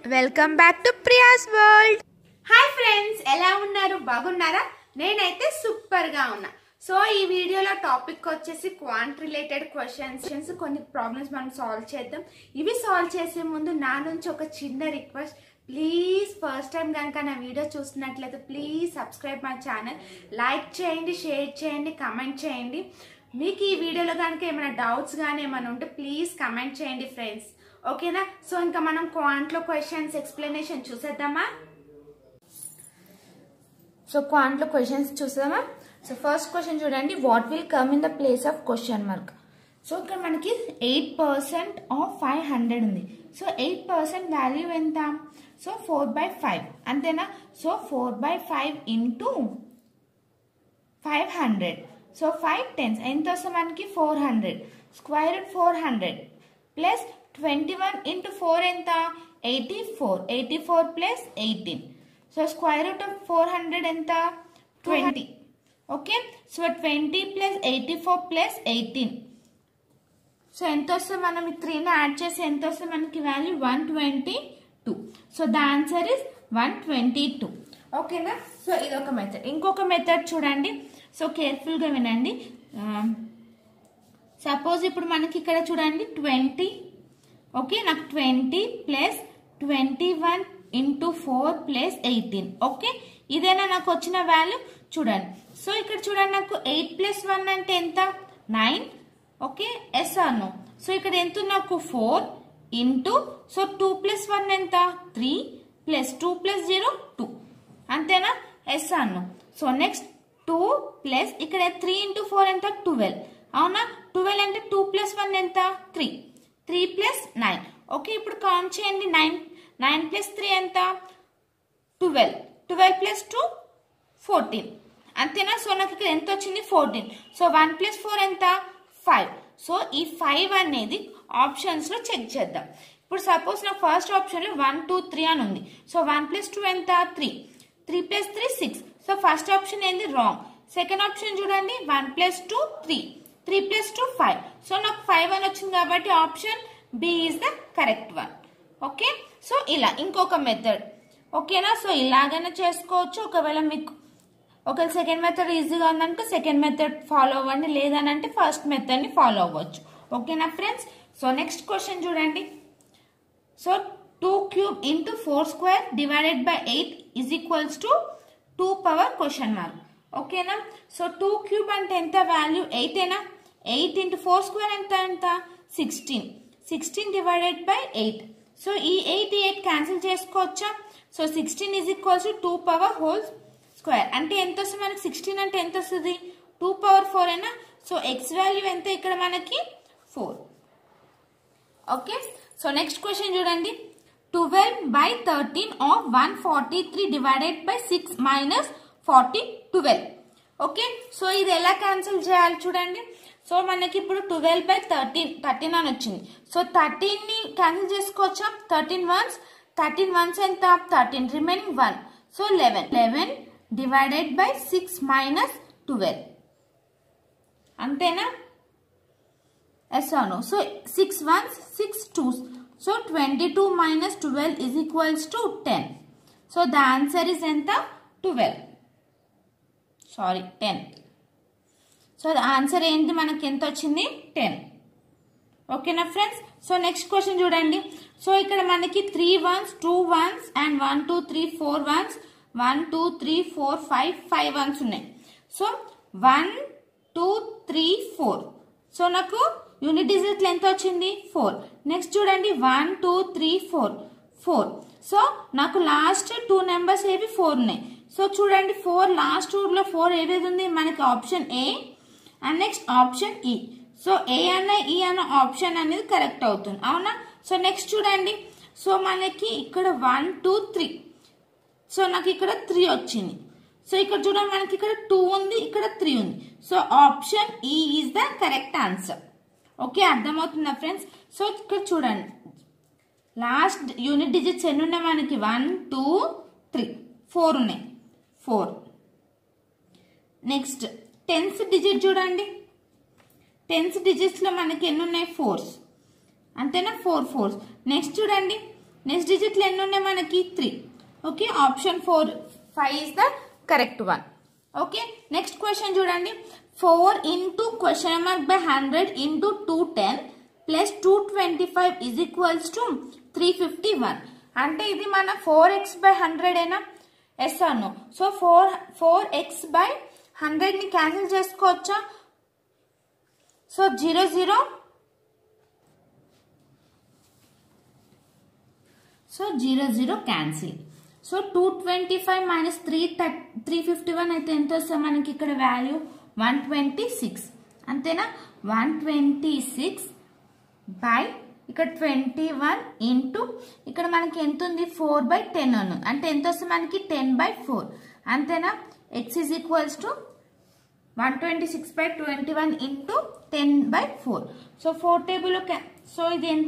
Welcome back to Priya's world hi friends ఎలా ఉన్నారు బాగున్నారా నేనైతే సూపర్ గా ఉన్నా సో ఈ వీడియోలో టాపిక్ వచ్చేసి క్వాంట్ రిలేటెడ్ క్వశ్చన్స్ కొన్ని ప్రాబ్లమ్స్ మనం సాల్వ్ చేద్దాం ఇవి సాల్వ్ చేసే ముందు నా నుంచి ఒక చిన్న రిక్వెస్ట్ ప్లీజ్ ఫస్ట్ టైం కనుక నా వీడియో చూస్తున్నట్లయితే please subscribe my channel like చేయండి షేర్ చేయండి కమెంట్ చేయండి మీకు ఈ వీడియోలో కనుక ఏమైనా డౌట్స్ కానీ ఏమైనా ఉంటే ప్లీజ్ కమెంట్ చేయండి ఫ్రెండ్స్ ఓకేనా సో ఇంకా మనం క్వాంట్లో క్వశ్చన్స్ ఎక్స్ప్లెనేషన్ చూసేద్దామా సో క్వాంట్లో క్వశ్చన్స్ చూసామా సో ఫస్ట్ క్వశ్చన్ చూడండి what will come in the place of question mark so ఇక్కడ మనకి eight percent of five hundred ఉంది సో ఎయిట్ పర్సెంట్ వాల్యూ ఎంత సో ఫోర్ బై ఫైవ్ అంతేనా so four by five into five hundred so five tens ఎంత వస్తుంది మనకి four hundred square root four hundred plus twenty one into four ఎంత eighty four eighty four plus eighteen so square root of four hundred ఎంత twenty okay so twenty plus eighty four plus eighteen so ఎంత వస్తుంది మనం ఈ త్రీని add చేసి ఎంత వస్తుంది మనకి value one twenty two so the answer is one twenty two ఓకేనా సో ఇది ఒక మెథడ్ ఇంకొక మెథడ్ చూడండి సో కేర్ఫుల్గా వినండి సపోజ్ ఇప్పుడు మనకి ఇక్కడ చూడండి ట్వంటీ ఓకే నాకు twenty plus twenty one into four plus eighteen okay ఇదేనా నాకు వచ్చిన వాల్యూ చూడండి సో ఇక్కడ చూడండి నాకు ఎయిట్ ప్లస్ వన్ అంటే ఎంత నైన్ ఓకే ఎస్ అను సో ఇక్కడ ఎంత నాకు four into so two plus one ఎంత three plus two plus zero two అంతేనా ఎస్ అను సో నెక్స్ట్ టూ ప్లస్ ఇక్కడ త్రీ ఇంటూ ఫోర్ ఎంత ట్వెల్వ్ అవునా ట్వెల్వ్ అంటే టూ ప్లస్ వన్ ఎంత three three plus nine okay ఇప్పుడు కౌంట్ చేయండి నైన్ నైన్ ప్లస్ త్రీ ఎంత twelve twelve plus two fourteen అంతేనా సో నాకు ఇక్కడ ఎంత వచ్చింది fourteen so one plus four ఎంత ఫైవ్ సో ఈ ఫైవ్ అనేది ఆప్షన్స్ లో చెక్ చేద్దాం ఇప్పుడు సపోజ్ నా ఫస్ట్ ఆప్షన్ లో వన్ టూ త్రీ అని ఉంది సో వన్ ప్లస్ టూ ఎంత three three plus three six so first option ఏంది రాంగ్ సెకండ్ ఆప్షన్ చూడండి one plus two three three plus two five so నాకు ఫైవ్ అని వచ్చింది కాబట్టి option B is the correct one okay so ఇలా ఇంకొక method ఓకేనా సో ఇలాగైనా చేసుకోవచ్చు ఒకవేళ మీకు ఒకవేళ సెకండ్ మెథడ్ ఈజీగా ఉందనుకో సెకండ్ మెథడ్ ఫాలో అవ్వండి లేదనంటే ఫస్ట్ మెథడ్ని ఫాలో అవ్వచ్చు ఓకేనా ఫ్రెండ్స్ సో నెక్స్ట్ క్వశ్చన్ చూడండి so two cube into four square divided by eight is equals to two power question mark ఓకేనా సో టూ క్యూబ్ అంటే ఎంత వాల్యూ ఎయిటేనా ఎయిట్ ఇంటూ ఫోర్ స్క్వేర్ ఎంత ఎంత sixteen sixteen divided by eight so ఈ eight eight cancel చేసుకోవచ్చా so sixteen is equals to two power whole square అంటే ఎంత వస్తుంది మనకి సిక్స్టీన్ అంటే ఎంత వస్తుంది టూ పవర్ ఫోర్ అయినా సో ఎక్స్ వాల్యూ ఎంత ఇక్కడ మనకి four okay so next question చూడండి twelve by thirteen of one forty three divided by six minus forty twelve okay so ఇది ఎలా క్యాన్సిల్ చేయాలి చూడండి సో మనకి ఇప్పుడు ట్వెల్వ్ బై థర్టీన్ థర్టీన్ అని వచ్చింది సో థర్టీన్ ని క్యాన్సిల్ చేసుకోవచ్చా థర్టీన్ వన్స్ థర్టీన్ వన్స్ ఎంత thirteen remaining one so eleven eleven divided by six minus twelve అంతేనా ఎస్ అవును so six ones six twos so twenty two minus twelve is equals to ten so the answer is ఎంత twelve sorry ten so the answer ఏంటి మనకి ఎంత వచ్చింది ten ఓకేనా friends so next question చూడండి so ఇక్కడ మనకి three ones two ones and one two three four ones one two three four five five ones ఉన్నాయి so one two three four so నాకు యూనిట్ డిజిట్ ఎంత వచ్చింది four next చూడండి one two three four four so నాకు last two numbers ఏవి four ఉన్నాయి so చూడండి four last టూలో ఫోర్ ఏవేది ఉంది మనకి option A and next option E so A అన్న ఈ అన్న ఆప్షన్ అనేది కరెక్ట్ అవుతుంది అవునా సో నెక్స్ట్ చూడండి సో మనకి ఇక్కడ వన్ టూ త్రీ సో నాకు ఇక్కడ త్రీ వచ్చింది సో ఇక్కడ చూడండి మనకి ఇక్కడ టూ ఉంది ఇక్కడ త్రీ ఉంది so option E is the correct answer okay అర్థమవుతుందా ఫ్రెండ్స్ సో ఇక్కడ చూడండి లాస్ట్ యూనిట్ డిజిట్స్ ఎన్ని ఉన్నాయి మనకి వన్ టూ త్రీ ఫోర్ ఉన్నాయి ఫోర్ నెక్స్ట్ టెన్త్ డిజిట్ చూడండి టెన్త్ డిజిట్స్లో మనకి ఎన్ని ఉన్నాయి ఫోర్స్ అంతేనా ఫోర్ ఫోర్స్ నెక్స్ట్ చూడండి నెక్స్ట్ డిజిట్లు ఎన్ని ఉన్నాయి మనకి three okay option four five is the correct one okay next question చూడండి four into question mark by hundred into two ten plus two twenty five is equals to three fifty one అంటే ఇది మన four X by hundred ఏనా yes అను so four four X by హండ్రెడ్ని cancel చేసుకోవచ్చా so zero zero so zero zero cancel so two twenty five minus three third three fifty one అయితే ఎంత వస్తుంది మనకి ఇక్కడ వాల్యూ వన్ ట్వంటీ సిక్స్ అంతేనా వన్ ట్వంటీ సిక్స్ బై ఇక్కడ twenty one into ఇక్కడ మనకి ఎంత ఉంది ఫోర్ బై టెన్ ఉంది అంటే ఎంత వస్తుంది మనకి టెన్ బై ఫోర్ అంతేనా X is equals to one twenty six by twenty one into ten by four so four table so ఇది ఎంత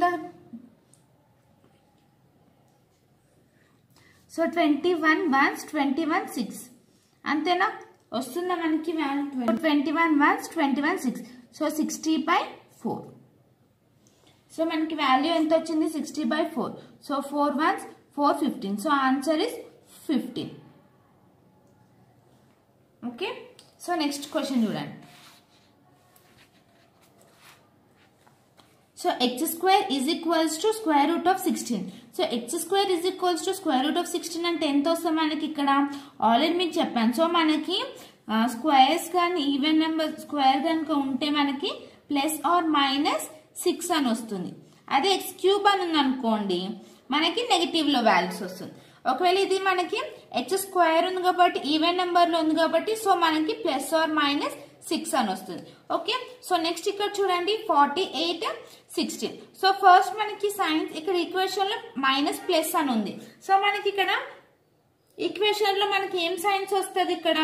so twenty one ones twenty one six అంతేనా వస్తుందా మనకి twenty one ones twenty one six so sixty by four so మనకి value ఎంత వచ్చింది sixty by four so four ones four fifteen so answer is fifteen okay so next question చూడండి so X square is equals to square root of sixteen so X square is equals to square root of sixteen అంటే ఎంత వస్తుంది మనకి ఇక్కడ already మీకు చెప్పాను so మనకి squares కానీ ఈవెన్ నెంబర్ స్క్వేర్ కనుక ఉంటే మనకి ప్లస్ ఆర్ మైనస్ సిక్స్ అని వస్తుంది అదే ఎక్స్ క్యూబ్ అని ఉంది అనుకోండి మనకి నెగిటివ్ లో వాల్యూస్ వస్తుంది ఒకవేళ ఇది మనకి ఎక్స్ స్క్వేర్ ఉంది కాబట్టి ఈవెన్ నెంబర్ లో ఉంది కాబట్టి సో మనకి ప్లస్ ఆర్ మైనస్ సిక్స్ అని వస్తుంది ఓకే సో నెక్స్ట్ ఇక్కడ చూడండి forty eight sixteen so first మనకి సైన్స్ ఇక్కడ ఈక్వేషన్ లో మైనస్ ప్లస్ అని ఉంది సో మనకి ఇక్కడ ఈక్వేషన్ లో మనకి ఏం సైన్స్ వస్తుంది ఇక్కడ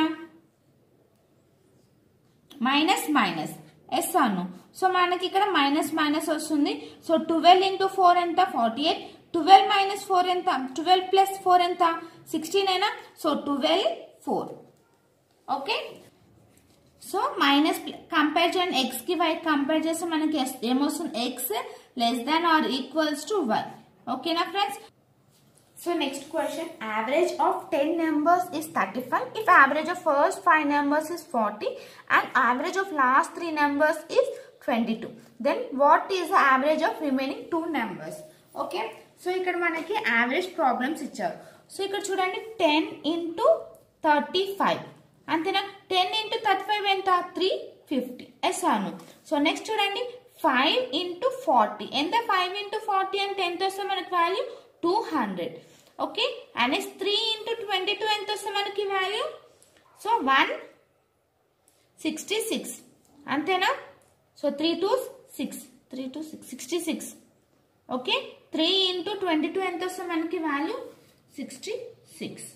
మైనస్ మైనస్ ఎస్ అను సో మనకి ఇక్కడ మైనస్ మైనస్ వస్తుంది సో ట్వెల్వ్ ఇంటూ ఫోర్ ఎంత forty eight twelve minus four ఎంత ట్వెల్వ్ ప్లస్ ఫోర్ ఎంత సిక్స్టీన్ అయినా so twelve four okay so minus compare చేయండి ఎక్స్ కి వై కంపేర్ చేస్తే మనకి ఏమొస్తుంది x less than or equals to y ఓకేనా friends So next question, average of 10 numbers is 35 if average of first 5 numbers is 40 and average of last 3 numbers is 22. Then what is the average of remaining 2 numbers? Okay. So ఇక్కడ మనకి average problems ఇచ్చారు so ఇక్కడ చూడండి ten into thirty five అంతేనా ten into thirty five ఎంత three fifty yes అను so next చూడండి five into forty ఎంత ఫైవ్ ఇంటూ ఫార్టీ అంటే ఎంత వస్తుంది మనకి value two hundred okay and next three into twenty two ఎంత వస్తుంది మనకి value so one sixty six అంతేనా so three two six three two six sixty six okay three into twenty two ఎంత వస్తుంది మనకి value sixty six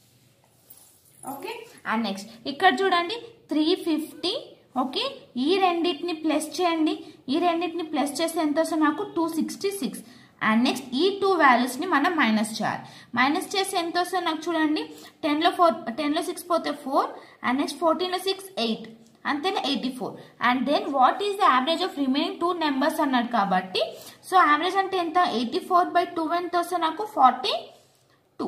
okay and next ఇక్కడ చూడండి three fifty okay ఈ రెండింటిని ప్లస్ చేయండి ఈ రెండింటిని ప్లస్ చేస్తే ఎంత వస్తుంది నాకు two sixty six and next ఈ టూ వాల్యూస్ని మనం మైనస్ చేయాలి మైనస్ చేసి ఎంత వస్తుంది నాకు చూడండి టెన్లో ఫోర్ టెన్లో సిక్స్ పోతే ఫోర్ అండ్ నెక్స్ట్ ఫోర్టీన్లో సిక్స్ ఎయిట్ అంతేనా eighty four and then what is the average of remaining two numbers అన్నాడు కాబట్టి సో యావరేజ్ అంటే ఎంత ఎయిటీ ఫోర్ బై టూ ఎంత వస్తుంది నాకు ఫార్టీ టూ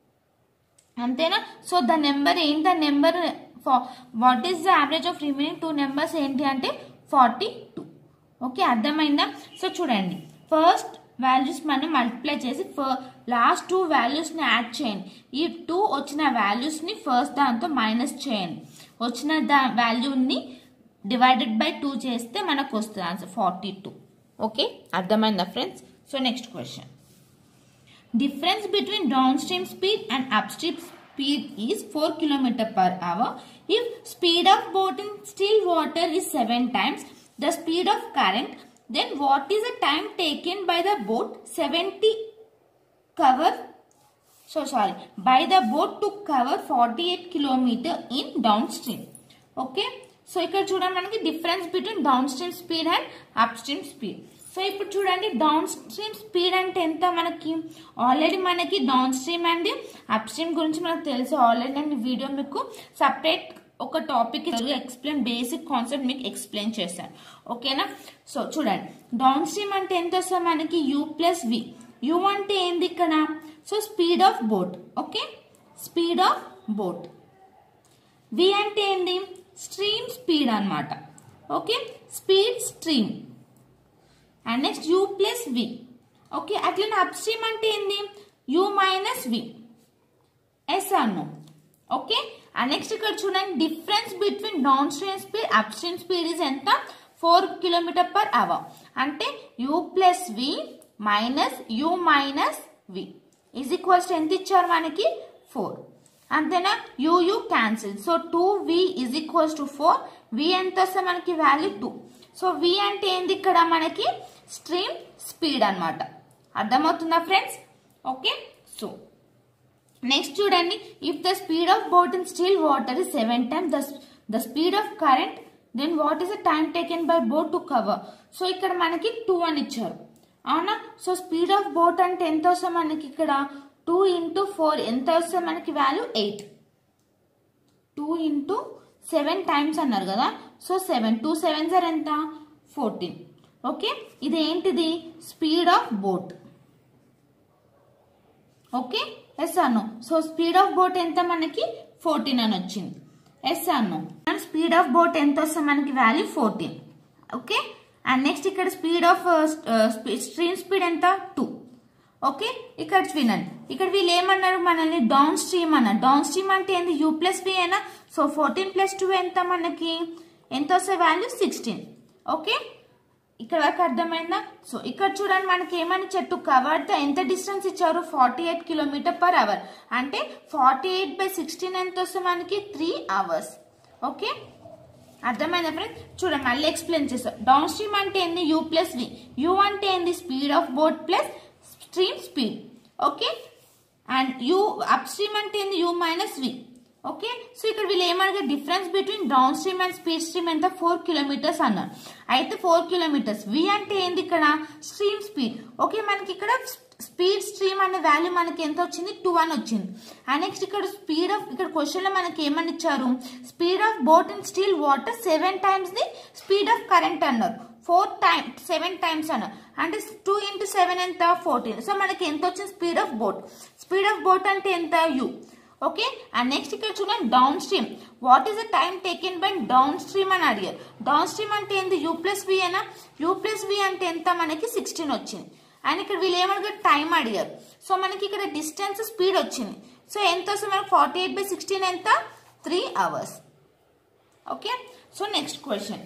అంతేనా సో ద నెంబర్ ఏంటి the number what is the average of remaining two numbers ఏంటి అంటే ఫార్టీ టూ ఓకే అర్థమైందా సో చూడండి ఫస్ట్ వాల్యూస్ మనం మల్టిప్లై చేసి లాస్ట్ టూ వాల్యూస్ని యాడ్ చేయండి ఈ టూ వచ్చిన వాల్యూస్ని ఫస్ట్ దాంతో మైనస్ చేయండి వచ్చిన దా వాల్యూని డివైడెడ్ బై టూ చేస్తే మనకు వస్తుంది ఆన్సర్ ఫార్టీ టూ ఓకే అర్థమైందా friends so next question difference between downstream speed and upstream speed is 4 km per hour if speed of boat in still water is 7 times the speed of current then what is the time taken by the boat 70 cover so sorry by the boat to cover 48 kilometer in downstream okay so ఇక్కడ చూడండి మనకి difference between downstream speed and upstream speed so ఇప్పుడు చూడండి downstream speed అంటే ఎంత మనకి already మనకి downstream and upstream గురించి మనకు తెలుసు ఆల్రెడీ నేను వీడియో మీకు సపరేట్ ఒక టాపిక్ ఎక్స్ప్లెయిన్ బేసిక్ కాన్సెప్ట్ మీకు ఎక్స్ప్లెయిన్ చేశాను ఓకేనా సో చూడండి డౌన్ స్ట్రీమ్ అంటే ఎంత వస్తుంది మనకి యూ ప్లస్ వి యు అంటే ఏంది ఇక్కడ so speed of boat okay speed of boat v అంటే ఏంది స్ట్రీమ్ స్పీడ్ అన్నమాట okay speed stream and next u plus v okay అట్లనే అప్ స్ట్రీమ్ అంటే ఏంది యూ మైనస్ వి ఎస్ అను ఓకే అండ్ నెక్స్ట్ ఇక్కడ చూడండి difference between downstream speed upstream speed is ఎంత ఫోర్ కిలోమీటర్ పర్ అవర్ అంటే u plus v minus u minus v is equals ఎంత ఇచ్చారు మనకి ఫోర్ అంతేనా u u cancel so two v is equals to four v ఎంత వస్తే మనకి value two so we అంటే ఏంది ఇక్కడ మనకి స్ట్రీమ్ స్పీడ్ అన్నమాట అర్థమవుతుందా ఫ్రెండ్స్ ఓకే సో నెక్స్ట్ చూడండి if the speed of boat in still water is seven time the the speed of current then what is the time taken by boat to cover so ఇక్కడ మనకి two అని ఇచ్చారు అవునా so speed of boat అంటే ఎంత వస్తుంది మనకి ఇక్కడ టూ ఇంటూ ఫోర్ ఎంత వస్తే మనకి value eight two into seven times అన్నారు కదా so seven two seven sir ఎంత ఫోర్టీన్ ఓకే ఇది ఏంటిది speed of boat okay yes అను సో స్పీడ్ ఆఫ్ బోట్ ఎంత మనకి ఫోర్టీన్ అని వచ్చింది ఎస్ అను స్పీడ్ ఆఫ్ బోట్ ఎంత వస్తే మనకి value fourteen okay and next ఇక్కడ స్పీడ్ ఆఫ్ స్ట్రీమ్ స్పీడ్ ఎంత టూ ఓకే ఇక్కడ వినండి ఇక్కడ వీళ్ళు ఏమన్నారు మనల్ని డౌన్ స్ట్రీమ్ అన్నారు డౌన్ స్ట్రీమ్ అంటే ఏంది యూ ప్లస్ వి అయినా సో ఫోర్టీన్ ప్లస్ టూ ఎంత మనకి ఎంత వస్తే వాల్యూ సిక్స్టీన్ ఓకే ఇక్కడ వరకు అర్థమైందా సో ఇక్కడ చూడండి మనకి ఏమని చెట్టు కవర్ ఎంత డిస్టెన్స్ ఇచ్చారు forty eight kilometer per hour అంటే ఫార్టీ ఎయిట్ బై సిక్స్టీన్ ఎంత వస్తే మనకి త్రీ అవర్స్ ఓకే అర్థమైందా ఫ్రెండ్ చూడండి మళ్ళీ ఎక్స్ప్లెయిన్ చేస్తాం డౌన్ స్ట్రీమ్ అంటే ఏంది యూ ప్లస్ వి యూ అంటే ఏంది speed of boat plus stream speed okay and u upstream అంటే ఏంది u minus v okay so ఇక్కడ వీళ్ళు ఏమనగా difference between downstream and speed stream ఎంత ఫోర్ కిలోమీటర్స్ అన్నారు అయితే ఫోర్ కిలోమీటర్స్ వి అంటే ఏంది ఇక్కడ స్ట్రీమ్ స్పీడ్ ఓకే మనకి ఇక్కడ స్పీడ్ స్ట్రీమ్ అనే వాల్యూ మనకి ఎంత వచ్చింది టూ అని వచ్చింది అండ్ నెక్స్ట్ ఇక్కడ స్పీడ్ ఆఫ్ ఇక్కడ క్వశ్చన్ లో మనకి ఏమని ఇచ్చారు speed of boat in steel water seven times the speed of current అన్నారు ఫోర్ టైమ్ సెవెన్ టైమ్స్ అన్నారు అంటే టూ ఇంటూ సెవెన్ ఎంత ఫోర్టీన్ సో మనకి ఎంత వచ్చింది speed of boat speed of boat అంటే ఎంత యూ ఓకే అండ్ నెక్స్ట్ ఇక్కడ చూడండి downstream what is the time taken by downstream అని అడిగారు డౌన్ స్ట్రీమ్ అంటే ఏంది యూ ప్లస్ వి అయినా యూ ప్లస్ వి అంటే ఎంత మనకి సిక్స్టీన్ వచ్చింది అండ్ ఇక్కడ వీళ్ళు ఏమడిగారు టైం అడిగారు సో మనకి ఇక్కడ డిస్టెన్స్ స్పీడ్ వచ్చింది సో ఎంత వస్తుంది మనకి ఫార్టీ ఎయిట్ బై సిక్స్టీన్ ఎంత three hours okay so next question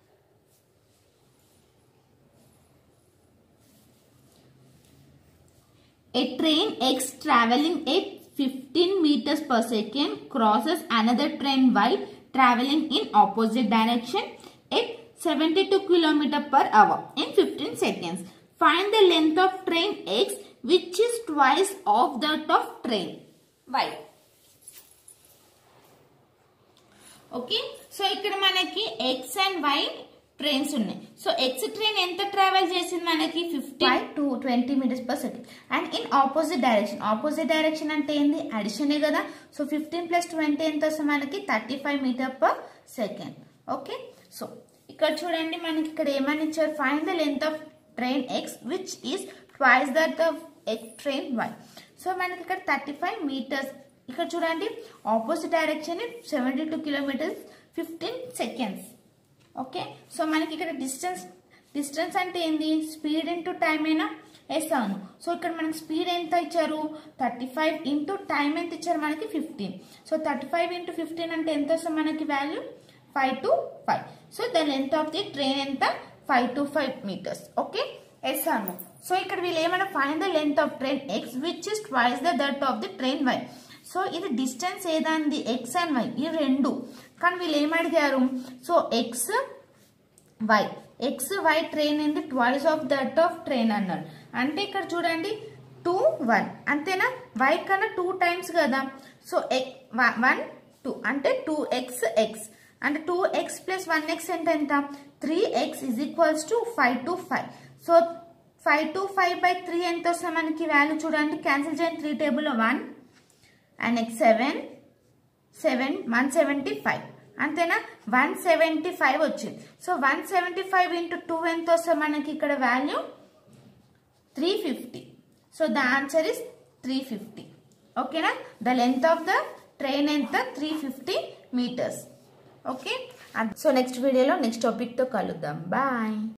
A train X traveling at 15 meters per second crosses another train Y traveling in opposite direction at 72 km per hour in 15 seconds. Find the length of train X which is twice of that of train Y. Okay so ఇక్కడ మనకి x and y trains ఉన్నాయి so x train ఎంత travel చేసింది మనకి fifty to twenty meters per second and in opposite direction opposite direction అంటే ఏంది అడిషనే కదా so fifteen plus twenty ఎంత వస్తుంది మనకి thirty five meter per second okay so ఇక్కడ చూడండి మనకి ఇక్కడ ఏమని ఇచ్చారు fine the length of train x which is twice that of x train y so మనకి ఇక్కడ థర్టీ ఫైవ్ మీటర్స్ ఇక్కడ చూడండి opposite direction seventy two kilometers fifteen seconds okay so మనకి ఇక్కడ డిస్టెన్స్ డిస్టెన్స్ అంటే ఏంది స్పీడ్ ఇంటూ టైం అయినా yes అవును సో ఇక్కడ మనకి స్పీడ్ ఎంత ఇచ్చారు థర్టీ ఫైవ్ ఇంటూ టైం ఎంత ఇచ్చారు మనకి fifteen so thirty five into fifteen అంటే ఎంత వస్తుంది మనకి value five to five so the length of the train ఎంత five to five meters okay yes అను సో ఇక్కడ వీళ్ళు ఏమైనా fine the length of train x which is twice the that of the train y so ఇది distance ఏదాంది x and y ఈ రెండు కానీ వీళ్ళు ఏమడిగారు so x y x y train ఏంది twice of that of train అన్నారు అంటే ఇక్కడ చూడండి టూ వన్ అంతేనా వై కన్నా టూ టైమ్స్ కదా సో వన్ టూ అంటే టూ ఎక్స్ ఎక్స్ అంటే two x plus one x అంటే ఎంత three x is equals to five to five so five to five by three ఎంత వస్తుంది మనకి వాల్యూ చూడండి క్యాన్సిల్ చేయండి త్రీ టేబుల్లో one and next seven seven one seventy five అంతేనా వన్ సెవెంటీ ఫైవ్ వచ్చింది so one seventy five into two ఎంత వస్తుంది మనకి ఇక్కడ value three fifty so the answer is three fifty ఓకేనా the length of the train ఎంత three fifty meters okay so next వీడియోలో next టాపిక్తో కలుద్దాం బాయ్